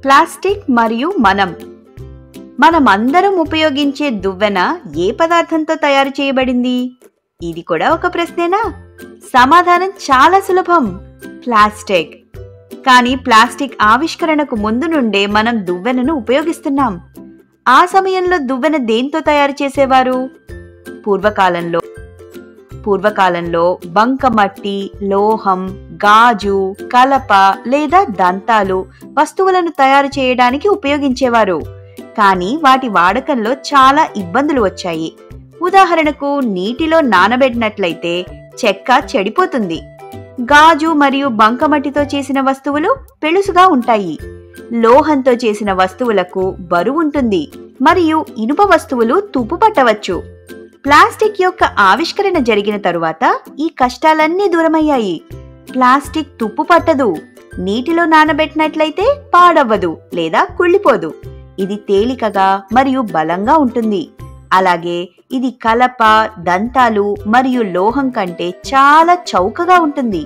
plastic మరియు మనం మనమందరం ఉపయోగించే దువ్వెన ఏ పదార్థంతో తయారు చేయబడింది ఇది కూడా ఒక ప్రశ్నేనా సమాధానం చాలా సులభం ప్లాస్టిక్ కానీ ప్లాస్టిక్ ఆవిష్కరణకు ముందు నుండే మనం దువ్వెనను ఉపయోగిస్తున్నాం ఆ సమయంలో దువ్వెన దేంతో తయారు చేసేవారు పూర్వకాలంలో పూర్వకాలంలో బంకమట్టి లోహం గాజు కలప లేదా దంతాలు వస్తువులను తయారు చేయడానికి ఉపయోగించేవారు కానీ వాటి వాడకంలో చాలా ఇబ్బందులు వచ్చాయి ఉదాహరణకు నీటిలో నానబెట్టినట్లయితే చెక్క చెడిపోతుంది గాజు మరియు బంకమట్టితో చేసిన వస్తువులు పెళుసుగా ఉంటాయి లోహంతో చేసిన వస్తువులకు బరువు ఉంటుంది మరియు ఇనుప వస్తువులు తుప్పు పట్టవచ్చు ప్లాస్టిక్ యొక్క ఆవిష్కరణ జరిగిన తరువాత ఈ కష్టాలన్నీ దూరమయ్యాయి ప్లాస్టిక్ తుప్పు పట్టదు నీటిలో నానబెట్టినట్లయితే పాడవ్వదు లేదా కుళ్ళిపోదు ఇది తేలికగా మరియు బలంగా ఉంటుంది అలాగే ఇది కలప దంతాలు మరియు లోహం కంటే చాలా చౌకగా ఉంటుంది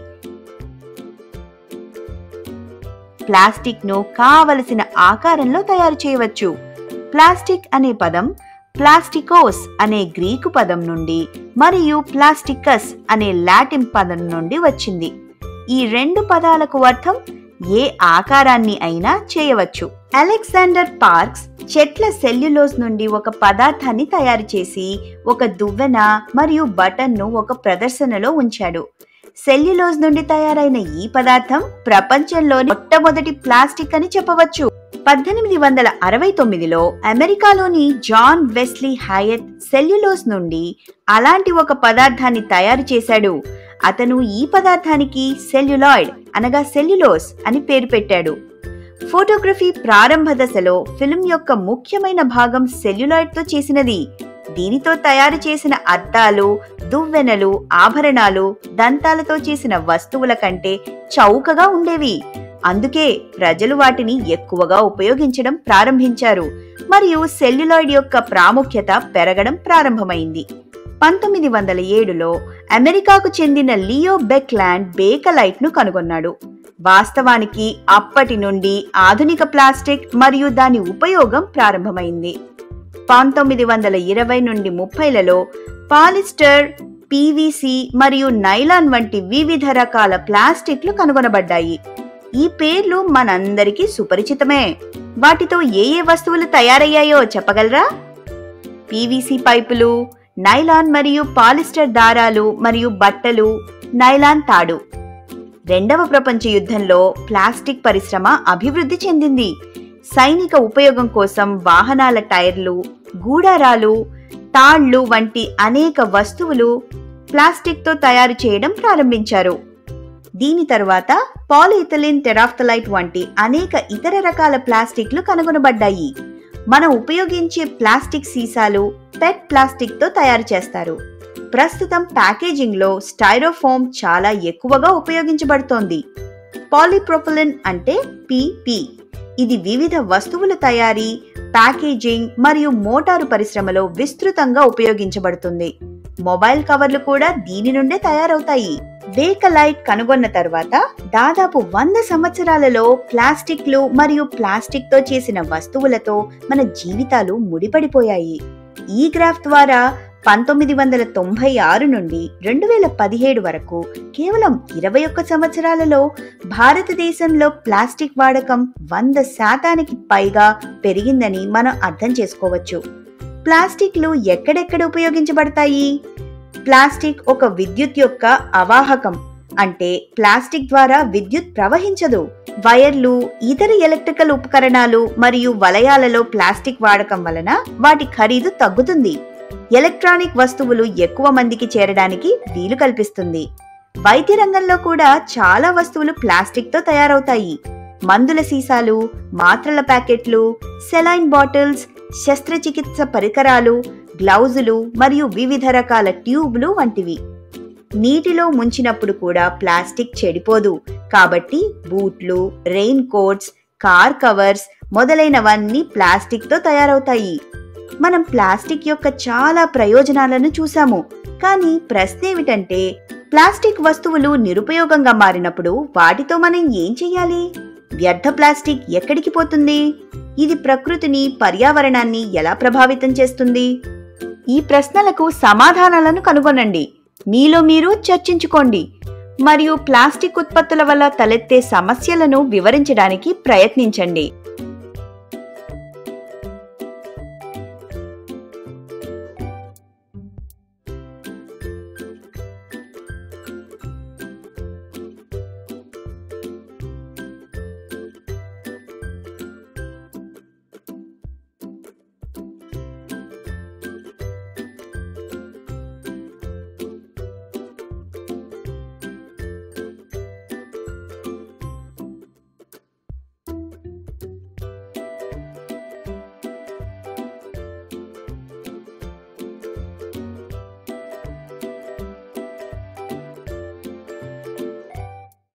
ప్లాస్టిక్ ను కావలసిన ఆకారంలో తయారు చేయవచ్చు ప్లాస్టిక్ అనే పదం ప్లాస్టికోస్ అనే గ్రీకు పదం నుండి మరియు ప్లాస్టికస్ అనే లాటిన్ పదం నుండి వచ్చింది ఈ రెండు పదాలకు అర్థం ఏ ఆకారాన్ని అయినా చేయవచ్చు అలెగ్జాండర్ పార్క్స్ చెట్ల సెల్యులోస్ నుండి ఒక పదార్థాన్ని తయారు చేసి ఒక దువ్వెన మరియు బటన్ను ఒక ప్రదర్శనలో ఉంచాడు సెల్యులోజ్ నుండి తయారైన ఈ పదార్థం ప్రపంచంలోని మొట్టమొదటి ప్లాస్టిక్ అని చెప్పవచ్చు పద్దెనిమిది వందల అరవై తొమ్మిదిలో అమెరికాలోని జాన్ వెస్లీ హయత్ సెల్యులోస్ నుండి అలాంటి ఒక పదార్థాన్ని తయారు చేశాడు అతను ఈ పదార్థానికి సెల్యులాయిడ్ అనగా సెల్యులోస్ అని పేరు పెట్టాడు ఫోటోగ్రఫీ ప్రారంభ దశలో ఫిల్మ్ యొక్క ముఖ్యమైన భాగం సెల్యులాయిడ్తో చేసినది దీనితో తయారు చేసిన అద్దాలు దువ్వెనలు ఆభరణాలు దంతాలతో చేసిన వస్తువుల కంటే చౌకగా ఉండేవి అందుకే ప్రజలు వాటిని ఎక్కువగా ఉపయోగించడం ప్రారంభించారు మరియు సెల్యులాయిడ్ యొక్క ప్రాముఖ్యత పెరగడం ప్రారంభమైంది పంతొమ్మిది వందల ఏడులో అమెరికాకు చెందిన లియో బెక్లాండ్ బేకలైట్ ను కనుగొన్నాడు వాస్తవానికి అప్పటి నుండి ఆధునిక ప్లాస్టిక్ మరియు దాని ఉపయోగం ప్రారంభమైంది పంతొమ్మిది వందల ఇరవై నుండి ముప్పైలలో పాలిస్టర్ పీవీసీ మరియు నైలాన్ వంటి వివిధ రకాల ప్లాస్టిక్లు కనుగొనబడ్డాయి ఈ పేర్లు మనందరికీ సుపరిచితమే వాటితో ఏ ఏ వస్తువులు తయారయ్యాయో చెప్పగలరా పీవీసీ పైపులు నైలాన్ మరియు పాలిస్టర్ దారాలు మరియు బట్టలు నైలాన్ తాడు రెండవ ప్రపంచ యుద్ధంలో ప్లాస్టిక్ పరిశ్రమ అభివృద్ధి చెందింది సైనిక ఉపయోగం కోసం వాహనాల టైర్లు గూడారాలు తాళ్లు వంటి అనేక వస్తువులు ప్లాస్టిక్తో తయారు చేయడం ప్రారంభించారు దీని తరువాత పాలిఇథిలిన్ టెరాఫ్థలైట్ వంటి అనేక ఇతర రకాల ప్లాస్టిక్లు కనుగొనబడ్డాయి మనం ఉపయోగించే ప్లాస్టిక్ సీసాలు పెట్ ప్లాస్టిక్తో తయారు చేస్తారు ప్రస్తుతం ప్యాకేజింగ్లో స్టైరోఫోమ్ చాలా ఎక్కువగా ఉపయోగించబడుతోంది పాలిప్రొపలిన్ అంటే పిపి ఇది వివిధ వస్తువుల తయారీ ప్యాకేజింగ్ మరియు మోటారు పరిశ్రమలో విస్తృతంగా ఉపయోగించబడుతుంది మొబైల్ కవర్లు కూడా దీని నుండే తయారవుతాయి బేకలైట్ కనుగొన్న తర్వాత దాదాపు వంద సంవత్సరాలలో ప్లాస్టిక్లు మరియు ప్లాస్టిక్ తో చేసిన వస్తువులతో మన జీవితాలు ముడిపడిపోయాయి ఈ గ్రాఫ్ ద్వారా పంతొమ్మిది వందల తొంభై ఆరు నుండి రెండు వేల పదిహేడు వరకు కేవలం ఇరవై ఒక్క సంవత్సరాలలో భారతదేశంలో ప్లాస్టిక్ వాడకం వంద శాతానికి పైగా పెరిగిందని మనం అర్థం చేసుకోవచ్చు ప్లాస్టిక్లు ఎక్కడెక్కడ ఉపయోగించబడతాయి ప్లాస్టిక్ ఒక విద్యుత్ యొక్క అవాహకం అంటే ప్లాస్టిక్ ద్వారా విద్యుత్ ప్రవహించదు వైర్లు ఇతర ఎలక్ట్రికల్ ఉపకరణాలు మరియు వలయాలలో ప్లాస్టిక్ వాడకం వలన వాటి ఖరీదు తగ్గుతుంది ఎలక్ట్రానిక్ వస్తువులు ఎక్కువ మందికి చేరడానికి వీలు కల్పిస్తుంది వైద్య రంగంలో కూడా చాలా వస్తువులు ప్లాస్టిక్ తో తయారవుతాయి మందుల సీసాలు మాత్రల ప్యాకెట్లు సెలైన్ బాటిల్స్ శస్త్రచికిత్స పరికరాలు గ్లౌజులు మరియు వివిధ రకాల ట్యూబ్లు వంటివి నీటిలో ముంచినప్పుడు కూడా ప్లాస్టిక్ చెడిపోదు కాబట్టి బూట్లు రెయిన్ కోట్స్ కార్ కవర్స్ మొదలైనవన్నీ ప్లాస్టిక్ తో తయారవుతాయి మనం ప్లాస్టిక్ యొక్క చాలా ప్రయోజనాలను చూసాము కానీ ప్రశ్న ఏమిటంటే ప్లాస్టిక్ వస్తువులు నిరుపయోగంగా మారినప్పుడు వాటితో మనం ఏం చెయ్యాలి వ్యర్థ ప్లాస్టిక్ ఎక్కడికి పోతుంది ఇది ప్రకృతిని పర్యావరణాన్ని ఎలా ప్రభావితం చేస్తుంది ఈ ప్రశ్నలకు సమాధానాలను కనుగొనండి మీలో మీరు చర్చించుకోండి మరియు ప్లాస్టిక్ ఉత్పత్తుల వల్ల తలెత్తే సమస్యలను వివరించడానికి ప్రయత్నించండి